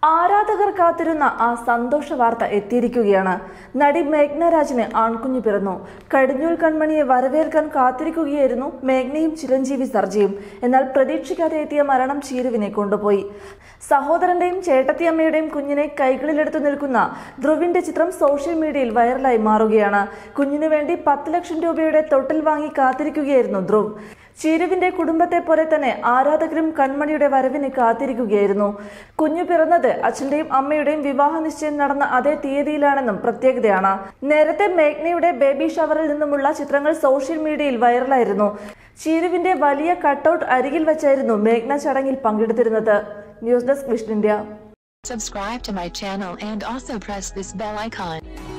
ആരാധകർ കാത്തിരുന്ന ആ സന്തോഷ വാർത്ത എത്തിയിരിക്കുകയാണ് നടി മേഘ്ന രാജിന് ആൺകുഞ്ഞു പിറന്നു കടിഞ്ഞൂൽ കൺമണിയെ വരവേൽക്കാൻ കാത്തിരിക്കുകയായിരുന്നു മേഘ്നയും ചിരഞ്ജീവി സർജയും എന്നാൽ പ്രതീക്ഷിക്കാതെ എത്തിയ മരണം ചീരുവിനെ കൊണ്ടുപോയി സഹോദരന്റെയും ചേട്ടത്തിയമ്മയുടെയും കുഞ്ഞിനെ കൈകളിലെടുത്തു നിൽക്കുന്ന ധ്രുവിന്റെ ചിത്രം സോഷ്യൽ മീഡിയയിൽ വൈറലായി മാറുകയാണ് കുഞ്ഞിനു വേണ്ടി പത്ത് ലക്ഷം രൂപയുടെ തൊട്ടിൽ വാങ്ങി കാത്തിരിക്കുകയായിരുന്നു ധ്രുവ് ചീരുവിന്റെ കുടുംബത്തെ പോലെ തന്നെ ആരാധകരും കൺമണിയുടെ വരവിന് കാത്തിരിക്കുകയായിരുന്നു കുഞ്ഞു പിറന്നത് അച്ഛന്റെയും അമ്മയുടെയും വിവാഹ നിശ്ചയം നടന്ന അതേ തീയതിയിലാണെന്നും പ്രത്യേകതയാണ് നേരത്തെ മേഘ്നയുടെ ബേബി ഷവറിൽ നിന്നുമുള്ള ചിത്രങ്ങൾ സോഷ്യൽ മീഡിയയിൽ വൈറലായിരുന്നു ചീരുവിന്റെ വലിയ കട്ടൗട്ട് അരികിൽ വെച്ചായിരുന്നു മേഘ്ന ചടങ്ങിൽ പങ്കെടുത്തിരുന്നത് news desk Vishnu India Subscribe to my channel and also press this bell icon.